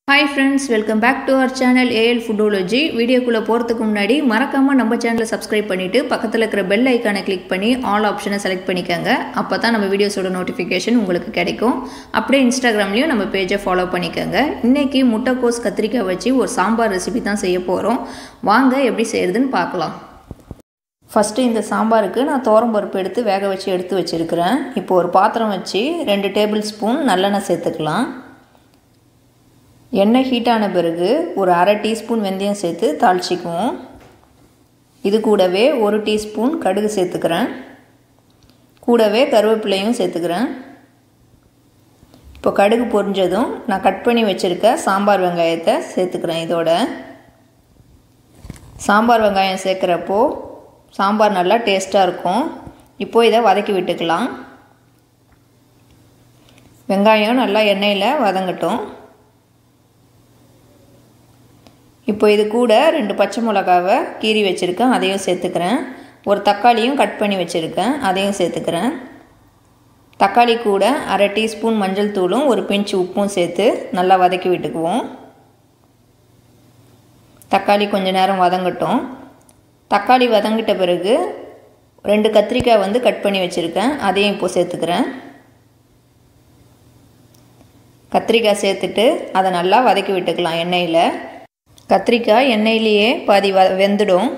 hi friends welcome back to our channel A L foodology வீடியோக்குள்ளே போகிறதுக்கு முன்னாடி மறக்காமல் நம்ம சேனலை சப்ஸ்கிரைப் பண்ணிவிட்டு பக்கத்தில் இருக்கிற பெல் ஐக்கானை கிளிக் பண்ணி ஆல் ஆப்ஷனை செலக்ட் பண்ணிக்கோங்க அப்போ தான் நம்ம வீடியோஸோட நோட்டிஃபிகேஷன் உங்களுக்கு கிடைக்கும் அப்படியே இன்ஸ்டாகிராம்லேயும் நம்ம பேஜை ஃபாலோ பண்ணிக்கோங்க இன்றைக்கி முட்டைக்கோஸ் கத்திரிக்காய் வச்சு ஒரு சாம்பார் ரெசிபி தான் செய்ய போகிறோம் வாங்க எப்படி செய்கிறதுன்னு பார்க்கலாம் ஃபஸ்ட்டு இந்த சாம்பாருக்கு நான் பருப்பு எடுத்து வேக வச்சு எடுத்து வச்சுருக்கிறேன் இப்போ ஒரு பாத்திரம் வச்சு ரெண்டு டேபிள் ஸ்பூன் நல்லெண்ணெய் சேர்த்துக்கலாம் எண்ணெய் ஹீட்டான பிறகு ஒரு அரை டீஸ்பூன் வெந்தயம் சேர்த்து தாளிச்சிக்குவோம் இது கூடவே ஒரு டீஸ்பூன் கடுகு சேர்த்துக்கிறேன் கூடவே கருவேப்பிலையும் சேர்த்துக்கிறேன் இப்போ கடுகு பொரிஞ்சதும் நான் கட் பண்ணி வச்சுருக்க சாம்பார் வெங்காயத்தை சேர்த்துக்கிறேன் இதோட சாம்பார் வெங்காயம் சேர்க்குறப்போ சாம்பார் நல்லா டேஸ்ட்டாக இருக்கும் இப்போது இதை வதக்கி விட்டுக்கலாம் வெங்காயம் நல்லா எண்ணெயில் வதங்கட்டும் இப்போ இது கூட ரெண்டு பச்சை மிளகாவை கீறி வச்சுருக்கேன் அதையும் சேர்த்துக்கிறேன் ஒரு தக்காளியும் கட் பண்ணி வச்சுருக்கேன் அதையும் சேர்த்துக்கிறேன் தக்காளி கூட அரை டீஸ்பூன் மஞ்சள் தூளும் ஒரு பிஞ்சு உப்பும் சேர்த்து நல்லா வதக்கி விட்டுக்குவோம் தக்காளி கொஞ்சம் நேரம் வதங்கட்டும் தக்காளி வதங்கிட்ட பிறகு ரெண்டு கத்திரிக்காய் வந்து கட் பண்ணி வச்சுருக்கேன் அதையும் இப்போ சேர்த்துக்கிறேன் கத்திரிக்காய் சேர்த்துட்டு அதை நல்லா வதக்கி விட்டுக்கலாம் எண்ணெயில் கத்திரிக்காய் எண்ணெயிலேயே பாதி வ வெந்துடும்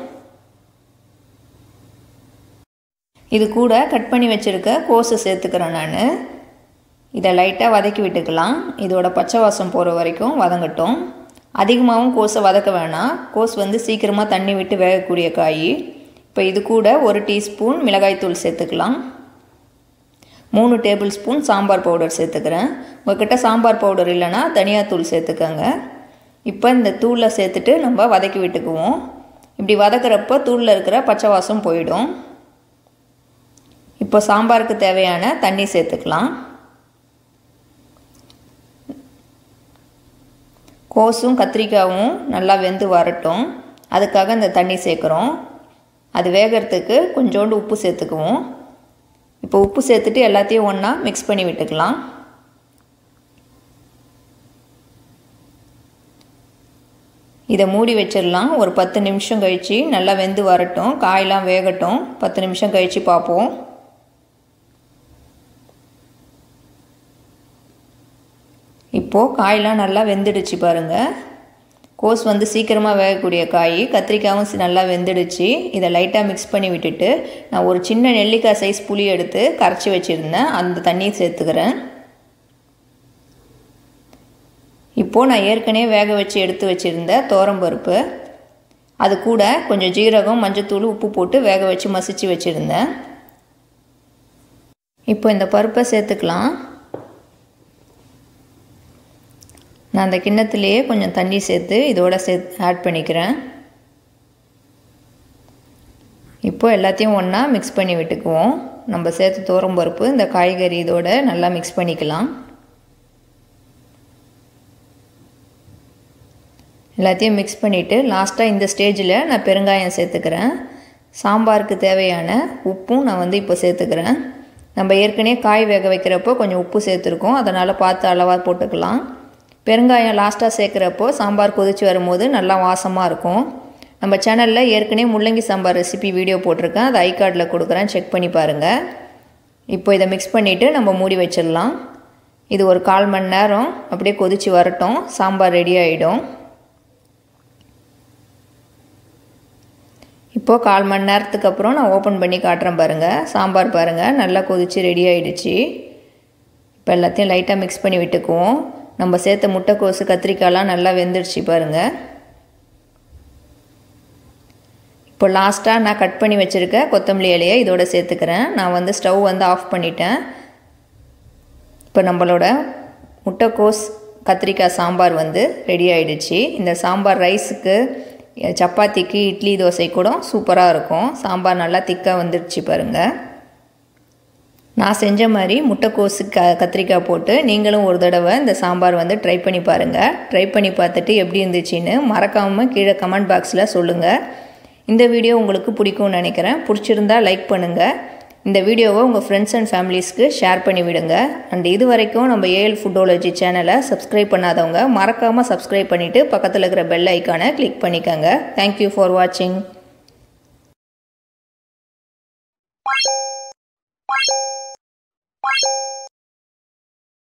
இது கூட கட் பண்ணி வச்சுருக்க கோஸை சேர்த்துக்கிறேன் நான் இதை லைட்டாக வதக்கி விட்டுக்கலாம் இதோட பச்சை வாசம் போகிற வரைக்கும் வதங்கட்டும் அதிகமாகவும் கோஸை வதக்க வேணாம் கோஸ் வந்து சீக்கிரமாக தண்ணி விட்டு வேகக்கூடிய காய் இப்போ இது கூட ஒரு டீஸ்பூன் மிளகாய்த்தூள் சேர்த்துக்கலாம் மூணு டேபிள் ஸ்பூன் சாம்பார் பவுடர் சேர்த்துக்கிறேன் உங்கள்கிட்ட சாம்பார் பவுடர் இல்லைன்னா தனியாத்தூள் சேர்த்துக்கோங்க இப்போ இந்த தூளில் சேர்த்துட்டு நம்ம வதக்கி விட்டுக்குவோம் இப்படி வதக்கிறப்போ தூளில் இருக்கிற பச்சை வாசம் போயிடும் இப்போ சாம்பாருக்கு தேவையான தண்ணி சேர்த்துக்கலாம் கோஸும் கத்திரிக்காயும் நல்லா வெந்து வரட்டும் அதுக்காக இந்த தண்ணி சேர்க்குறோம் அது வேகிறதுக்கு கொஞ்சோண்டு உப்பு சேர்த்துக்குவோம் இப்போ உப்பு சேர்த்துட்டு எல்லாத்தையும் ஒன்றா மிக்ஸ் பண்ணி விட்டுக்கலாம் இதை மூடி வச்சிடலாம் ஒரு பத்து நிமிஷம் கழித்து நல்லா வெந்து வரட்டும் காயெலாம் வேகட்டும் பத்து நிமிஷம் கழித்து பார்ப்போம் இப்போது காயெலாம் நல்லா வெந்துடுச்சு பாருங்கள் கோஸ் வந்து சீக்கிரமாக வேகக்கூடிய காய் கத்திரிக்காயும் நல்லா வெந்துடுச்சு இதை லைட்டாக மிக்ஸ் பண்ணி விட்டுட்டு நான் ஒரு சின்ன நெல்லிக்காய் சைஸ் புளி எடுத்து கரைச்சி வச்சுருந்தேன் அந்த தண்ணியை சேர்த்துக்கிறேன் இப்போது நான் ஏற்கனவே வேக வச்சு எடுத்து வச்சுருந்த தோரம்பருப்பு அது கூட கொஞ்சம் ஜீரகம் மஞ்சத்தூள் உப்பு போட்டு வேக வச்சு மசிச்சு வச்சுருந்தேன் இப்போ இந்த பருப்பை சேர்த்துக்கலாம் நான் அந்த கிண்ணத்துலேயே கொஞ்சம் தண்ணி சேர்த்து இதோட சேர்த்து ஆட் பண்ணிக்கிறேன் இப்போது எல்லாத்தையும் ஒன்றா மிக்ஸ் பண்ணி விட்டுக்குவோம் நம்ம சேர்த்து தோரம் பருப்பு இந்த காய்கறி இதோட நல்லா மிக்ஸ் பண்ணிக்கலாம் எல்லாத்தையும் மிக்ஸ் பண்ணிவிட்டு லாஸ்ட்டாக இந்த ஸ்டேஜில் நான் பெருங்காயம் சேர்த்துக்கிறேன் சாம்பாருக்கு தேவையான உப்பும் நான் வந்து இப்போ சேர்த்துக்கிறேன் நம்ம ஏற்கனவே காய் வேக வைக்கிறப்போ கொஞ்சம் உப்பு சேர்த்துருக்கோம் அதனால் பார்த்து அளவாக போட்டுக்கலாம் பெருங்காயம் லாஸ்ட்டாக சேர்க்குறப்போ சாம்பார் கொதித்து வரும்போது நல்லா வாசமாக இருக்கும் நம்ம சேனலில் ஏற்கனவே முள்ளங்கி சாம்பார் ரெசிபி வீடியோ போட்டிருக்கேன் அதை ஐ கார்டில் கொடுக்குறேன் செக் பண்ணி பாருங்கள் இப்போ இதை மிக்ஸ் பண்ணிவிட்டு நம்ம மூடி வச்சிடலாம் இது ஒரு கால் மணி நேரம் அப்படியே கொதித்து வரட்டும் சாம்பார் ரெடி ஆகிடும் இப்போது கால் மணி நேரத்துக்கு அப்புறம் நான் ஓப்பன் பண்ணி காட்டுறேன் பாருங்கள் சாம்பார் பாருங்கள் நல்லா கொதித்து ரெடி ஆகிடுச்சு இப்போ எல்லாத்தையும் லைட்டாக மிக்ஸ் பண்ணி விட்டுக்குவோம் நம்ம சேர்த்த முட்டைக்கோசு கத்திரிக்காய்லாம் நல்லா வெந்துடுச்சு பாருங்கள் இப்போ லாஸ்ட்டாக நான் கட் பண்ணி வச்சுருக்க கொத்தமல்லி இலையை இதோட சேர்த்துக்கிறேன் நான் வந்து ஸ்டவ் வந்து ஆஃப் பண்ணிட்டேன் இப்போ நம்மளோட முட்டைக்கோஸ் கத்திரிக்காய் சாம்பார் வந்து ரெடி ஆகிடுச்சு இந்த சாம்பார் ரைஸுக்கு சப்பாத்திக்கு இட்லி தோசை கூட சூப்பராக இருக்கும் சாம்பார் நல்லா திக்காக வந்துடுச்சு பாருங்கள் நான் செஞ்ச மாதிரி முட்டைக்கோசு க கத்திரிக்காய் போட்டு நீங்களும் ஒரு தடவை இந்த சாம்பார் வந்து ட்ரை பண்ணி பாருங்கள் ட்ரை பண்ணி பார்த்துட்டு எப்படி இருந்துச்சுன்னு மறக்காமல் கீழே கமெண்ட் பாக்ஸில் சொல்லுங்கள் இந்த வீடியோ உங்களுக்கு பிடிக்கும்னு நினைக்கிறேன் பிடிச்சிருந்தா லைக் பண்ணுங்கள் இந்த வீடியோவை உங்கள் ஃப்ரெண்ட்ஸ் அண்ட் ஃபேமிலிஸ்க்கு ஷேர் பண்ணி விடுங்க அண்ட் இது வரைக்கும் நம்ம ஏஎல் ஃபுட்டோலஜி சேனலை சப்ஸ்கிரைப் பண்ணாதவங்க மறக்காமல் சப்ஸ்கிரைப் பண்ணிவிட்டு பக்கத்தில் இருக்கிற பெல் ஐக்கானை கிளிக் பண்ணிக்கோங்க தேங்க்யூ ஃபார் வாட்சிங்